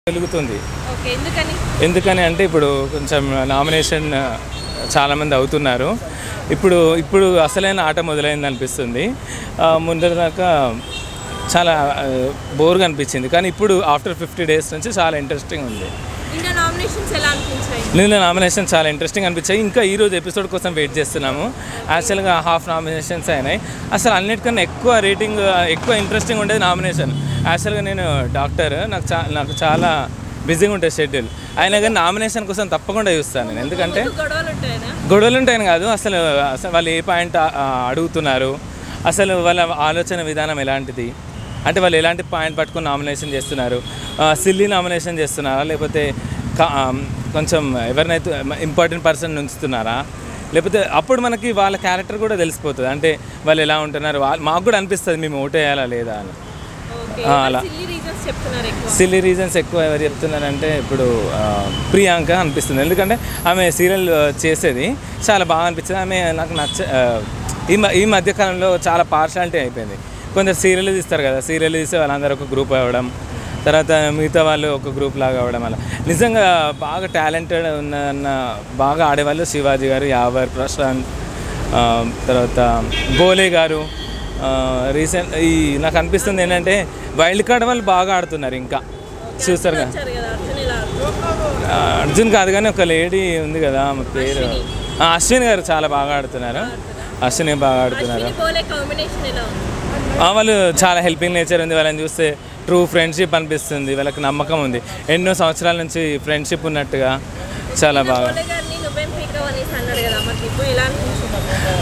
వెలుగుతుంది ఓకే ఎందుకని ఎందుకని అంటే ఇప్పుడు కొంచెం నామినేషన్ చాలామంది అవుతున్నారు ఇప్పుడు ఇప్పుడు అసలైన ఆట మొదలైంది అనిపిస్తుంది ఆ, ముందర దాకా చాలా బోర్గా అనిపించింది కానీ ఇప్పుడు ఆఫ్టర్ ఫిఫ్టీ డేస్ నుంచి చాలా ఇంట్రెస్టింగ్ ఉంది నిన్న నామినేషన్స్ ఎలా అనిపించాయి నిన్న నామినేషన్ చాలా ఇంట్రెస్టింగ్ అనిపించాయి ఇంకా ఈ రోజు ఎపిసోడ్ కోసం వెయిట్ చేస్తున్నాము యాక్చువల్గా హాఫ్ నామినేషన్స్ అయినాయి అసలు అన్నిటికన్నా ఎక్కువ రేటింగ్ ఎక్కువ ఇంట్రెస్టింగ్ ఉండేది నామినేషన్ యాక్చువల్గా నేను డాక్టర్ నాకు చా నాకు చాలా బిజీగా ఉంటుంది షెడ్యూల్ అయినా కానీ నామినేషన్ కోసం తప్పకుండా చూస్తాను నేను ఎందుకంటే ముందు గొడవలు ఉంటాయనా గొడవలు ఉంటాయని కాదు అసలు అసలు వాళ్ళు ఏ పాయింట్ అడుగుతున్నారు అసలు వాళ్ళ ఆలోచన విధానం ఎలాంటిది అంటే వాళ్ళు ఎలాంటి పాయింట్ పట్టుకొని నామినేషన్ చేస్తున్నారు సిల్లీ నామినేషన్ చేస్తున్నారా లేకపోతే కా- ఆ, కొంచెం ఎవరినైతే ఇంపార్టెంట్ పర్సన్ ఉంచుతున్నారా లేకపోతే అప్పుడు మనకి వాళ్ళ క్యారెక్టర్ కూడా తెలిసిపోతుంది అంటే వాళ్ళు ఎలా ఉంటున్నారు వాళ్ళు మాకు కూడా అనిపిస్తుంది మేము ఓటేయాలా లేదా అని ఓకే ఆ, అలా. సిల్లీ రీజన్స్ చెప్తున్నారు ఎక్కువ సిల్లీ రీజన్స్ ఎక్కువ ఎవరు చెప్తున్నారంటే ఇప్పుడు ఆ, ప్రియాంక అనిపిస్తుంది ఎందుకంటే ఆమె సీరియల్ చేసేది చాలా బాగా అనిపించింది ఆమె నాకు నచ్చ ఆ, ఈ మ ఈ మధ్యకాలంలో చాలా పార్షాలిటీ అయిపోయింది కొందరు సీరియల్ తీస్తారు కదా సీరియల్ తీస్తే వాళ్ళందరూ ఒక గ్రూప్ అవ్వడం తర్వాత మిగతా వాళ్ళు ఒక గ్రూప్ లాగా అవ్వడం అలా నిజంగా బాగా టాలెంటెడ్ ఉన్న బాగా ఆడేవాళ్ళు శివాజీ గారు యావర్ ప్రశాంత్ ఆ, తర్వాత బోలే గారు రీసెంట్ ఈ నాకు అనిపిస్తుంది ఏంటంటే వైల్డ్ కార్డ్ వాళ్ళు బాగా ఆడుతున్నారు ఇంకా చూస్తారు కదా వచ్చారు కదా అర్జున్ ఇలా ఆ, అర్జున్ కాదు కానీ ఒక లేడీ ఉంది కదా ఆమె పేరు ఆ, అశ్విన్ గారు చాలా బాగా ఆడుతున్నారు అశ్విని బాగా ఆడుతున్నారు అశ్విని పోలే కాంబినేషన్ ఎలా ఉంది ఆ, వాళ్ళు చాలా హెల్పింగ్ నేచర్ ఉంది వాళ్ళని చూస్తే ట్రూ ఫ్రెండ్షిప్ అనిపిస్తుంది వాళ్ళకి నమ్మకం ఉంది ఎన్నో సంవత్సరాల నుంచి ఫ్రెండ్షిప్ ఉన్నట్టుగా చాలా బాగా పోలే గారిని నువ్వేం పీకవ్ అనేసి అన్నాడు కదా మరి ఇప్పుడు ఎలా అనిపించింది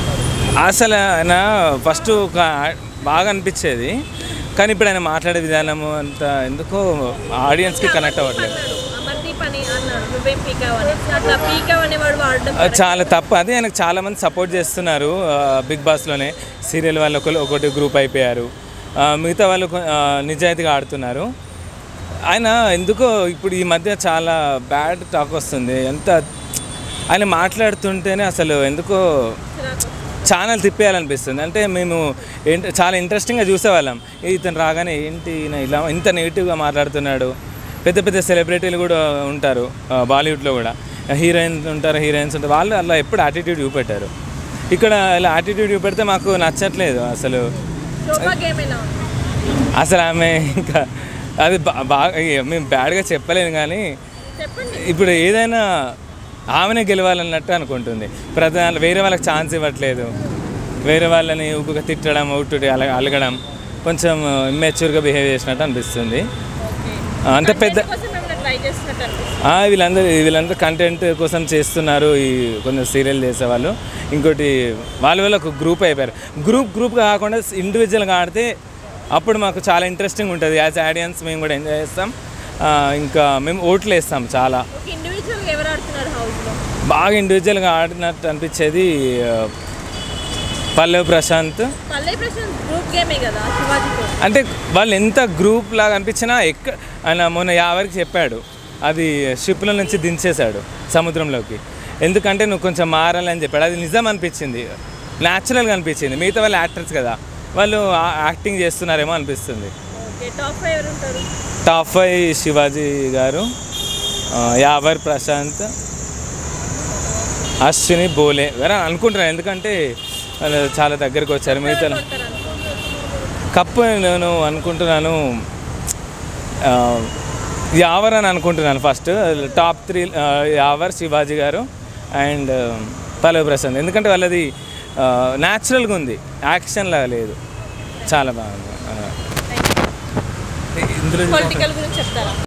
అసలు ఆయన ఫస్ట్ ఒక బాగా అనిపించేది కానీ ఇప్పుడు ఆయన మాట్లాడే విధానము అంత ఎందుకో ఆడియన్స్కి కనెక్ట్ అవ్వట్లేదు అన్నాడు అమర్దీప్ అని అన్నాడు నువ్వేం పీకావ్ అనేసి అట్లా పీకావ్ అనేవాడు వాడడం అది చాలా తప్పు అది ఆయనకు చాలా మంది సపోర్ట్ చేస్తున్నారు ఆ, బిగ్ బాస్లోనే సీరియల్ వాళ్ళు ఒకరు ఒకటి గ్రూప్ అయిపోయారు ఆ, మిగతా వాళ్ళు కొ- ఆ, నిజాయితీగా ఆడుతున్నారు ఆయన ఎందుకో ఇప్పుడు ఈ మధ్య చాలా బ్యాడ్ టాక్ వస్తుంది ఎంత ఆయన మాట్లాడుతుంటేనే అసలు ఎందుకో ఛానల్ తిప్పేయాలనిపిస్తుంది అంటే మేము ఏంటి చాలా ఇంట్రెస్టింగ్గా చూసేవాళ్ళం ఏ ఇతను రాగానే ఏంటి ఈయన ఇలా ఇంత నెగిటివ్గా మాట్లాడుతున్నాడు పెద్ద పెద్ద సెలబ్రిటీలు కూడా ఉంటారు ఆ, బాలీవుడ్లో కూడా హీరోయిన్స్ ఉంటారు హీరోయిన్స్ ఉంటారు వాళ్ళు అలా ఎప్పుడు యాటిట్యూడ్ చూపెట్టారు ఇక్కడ ఇలా యాటిట్యూడ్ చూపెడితే మాకు నచ్చట్లేదు అసలు శోభా గేమ్ ఎలా ఉంది అసలు ఆమె ఇంకా అది బా- బాగా ఇక మేము బ్యాడ్గా చెప్పలేము కానీ చెప్పండి ఇప్పుడు ఏదైనా ఆమెనే గెలవాలన్నట్టు అనుకుంటుంది ప్రధాన వేరే వాళ్ళకి ఛాన్స్ ఇవ్వట్లేదు వేరే వాళ్ళని ఊపిక తిట్టడం అవుట్ అల అలగడం కొంచెం ఇమ్మెచ్యూర్గా బిహేవ్ చేసినట్టు అనిపిస్తుంది ఓకే ఆ, అంత పెద్ద కోసం ఏమైనా ట్రై చేస్తున్నట్టు అనిపిస్తుంది ఆ, వీళ్ళందరూ వీళ్ళందరూ కంటెంట్ కోసం చేస్తున్నారు ఈ కొంచెం సీరియల్ చేసేవాళ్ళు ఇంకోటి వాళ్ళ వల్ల ఒక గ్రూప్ అయిపోయారు గ్రూప్ గ్రూప్ కాకుండా ఇండివిజువల్గా ఆడితే అప్పుడు మాకు చాలా ఇంట్రెస్టింగ్ ఉంటుంది యాజ్ ఆడియన్స్ మేము కూడా ఎంజాయ్ చేస్తాం ఆ, ఇంకా మేము ఓట్లు వేస్తాం చాలా ఒక ఇండివిజువల్గా ఎవరు ఆడుతున్నారు హౌస్లో బాగా ఇండివిజువల్గా ఆడినట్టు అనిపించేది ఆ, పల్లవి ప్రశాంత్ పల్లె ప్రశాంత్ గ్రూప్ గేమే కదా శివాజీతో అంటే వాళ్ళు ఎంత గ్రూప్ లాగా అనిపించినా ఎక్క ఆయన మొన్న యావరికి చెప్పాడు అది షిప్ల నుంచి దించేశాడు సముద్రంలోకి ఎందుకంటే నువ్వు కొంచెం మారాలని చెప్పాడు అది నిజం అనిపించింది న్యాచురల్గా అనిపించింది మిగతా వాళ్ళు యాక్టర్స్ కదా వాళ్ళు ఆ- యాక్టింగ్ చేస్తున్నారేమో అనిపిస్తుంది ఓకే టాప్ ఫైవ్ ఎవరు ఉంటారు టాప్ ఫైవ్ శివాజీ గారు ఆ, యావర్ ప్రశాంత్ అశ్విని బోలే వేరే అనుకుంటున్నాను ఎందుకంటే వాళ్ళు చాలా దగ్గరికి వచ్చారు మిగతా కొడతారు అనుకుంటున్నారు కప్పు నేను అనుకుంటున్నాను ఆ, యావర్ అని అనుకుంటున్నాను ఫస్ట్ టాప్ త్రీ ఆ, యావర్ శివాజీ గారు అండ్ పల్లవి ప్రశాంత్ ఎందుకంటే వాళ్ళది న్యాచురల్గా ఉంది యాక్షన్ లాగా లేదు చాలా బాగుంది ఆ. ఇందులో పొలిటికల్ గురించి చెప్తారా